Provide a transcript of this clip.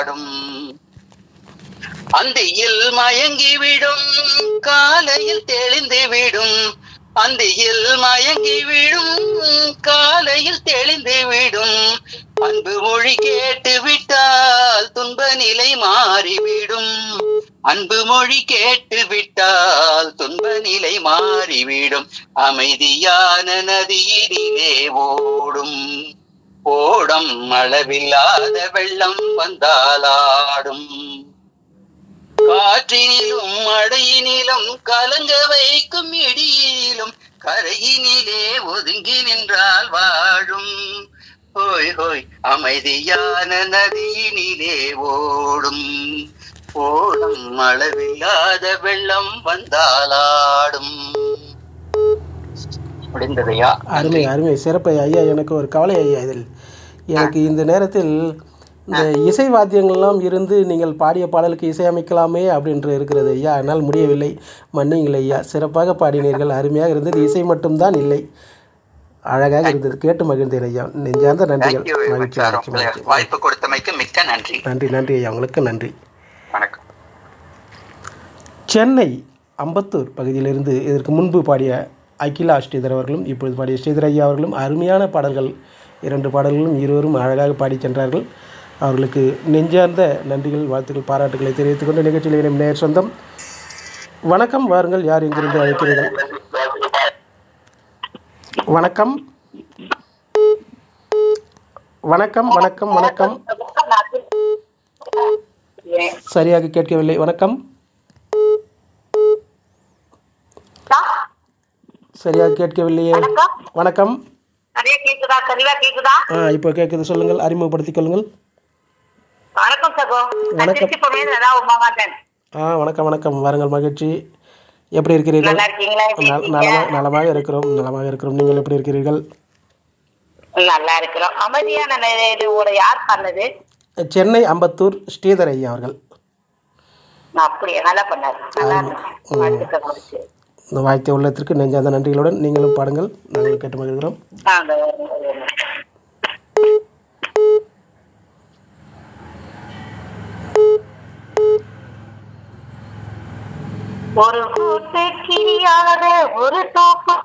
ஆடும் அந்தியில் மயங்கிவிடும் காலையில் தெளிந்து விடும் அந்தியில் மயங்கி விடும் காலையில் தெளிந்து விடும் அன்பு மொழி கேட்டு விட்டால் துன்ப நிலை மாறிவிடும் அன்பு மொழி கேட்டு விட்டால் துன்ப நிலை மாறிவிடும் அமைதியான நதியினிலே ஓடும் ஓடம் அளவில்லாத வெள்ளம் வந்தாலாடும் காற்றினிலும் மழையினிலும் கலங்க வைக்கும் இடியிலும் கரையினிலே ஒதுங்கி நின்றால் வாழும் ஹோய் ஹோய் அமைதியான நதியினிலே ஓடும் ஓடும் அளவில்லாத வெள்ளம் வந்தாலாடும் முடிந்ததையா அருமை அருமை சிறப்பு ஐயா எனக்கு ஒரு கவலை ஐயா இதில் எனக்கு இந்த நேரத்தில் இந்த இசை வாத்தியங்கள்லாம் இருந்து நீங்கள் பாடிய பாடலுக்கு இசையமைக்கலாமே அப்படின்று இருக்கிறது ஐயா என்னால் முடியவில்லை மன்னிங்கள் ஐயா சிறப்பாக பாடினீர்கள் அருமையாக இருந்தது இசை மட்டும்தான் இல்லை அழகாக இருந்தது கேட்டு மகிழ்ந்தேன் ஐயா நெஞ்சார்ந்த நன்றிகள் Thank you very much, மகிழ்ச்சி sir. மகிழ்ச்சி மகிழ்ச்சி வாய்ப்பு கொடுத்தமைக்கு மிக்க நன்றி நன்றி நன்றி ஐயா உங்களுக்கு நன்றி வணக்கம் சென்னை அம்பத்தூர் பகுதியிலிருந்து இதற்கு முன்பு பாடிய அகிலா ஸ்ரீதர் அவர்களும் இப்பொழுது பாடிய ஸ்ரீதர் ஐயா அவர்களும் அருமையான பாடல்கள் இரண்டு பாடல்களும் இருவரும் அழகாக பாடி சென்றார்கள் அவர்களுக்கு நெஞ்சார்ந்த நன்றிகள் வாழ்த்துக்கள் பாராட்டுகளை தெரிவித்துக் கொண்டு நிகழ்ச்சியில் இணையும் நேர் சொந்தம் வணக்கம் வாருங்கள் யார் எங்கிருந்து அழைக்கிறீர்கள் வணக்கம் வணக்கம் வணக்கம் வணக்கம் சரியாக கேட்கவில்லை வணக்கம் சரியாக கேட்கவில்லையே வணக்கம் நிறைய கேக்குதா தெளிவா கேக்குதா ஆ இப்போ கேட்குது சொல்லுங்கள் அறிமுகப்படுத்திக் கொள்ளுங்கள் வணக்கம் சகோ வணக்கம். திருச்சி பொண்ணு நல்லா உமாமாட்டேன் ஆ வணக்கம் வணக்கம் வாருங்கள் மகிழ்ச்சி எப்படி இருக்கிறீர்கள் நல்லா இருக்கீங்களா எப்படி நல- இருக்கீங்க? நலமா நலமாக இருக்கிறோம் நலமாக இருக்கிறோம் நீங்கள் எப்படி இருக்கிறீர்கள் நல்லா இருக்கிறோம் அமைதியான நிலையோட யார் பண்ணது சென்னை அம்பத்தூர் ஸ்ரீதர் ஐயா அவர்கள் அப்படியே நல்லா பண்ணாரு நல்லா இருந்துச்சு. வாழ்த்துக்கள் உங்களுக்கு. இந்த வாழ்க்கை உள்ளத்திற்கு நெஞ்சார்ந்த நன்றிகளுடன் நீங்களும் பாடுங்கள் நாங்கள் கேட்டு மகிழ்கிறோம் வாங்க, வாங்க, வாங்க. ஒரு கூட்டு கிரியாத ஒரு தோப்பு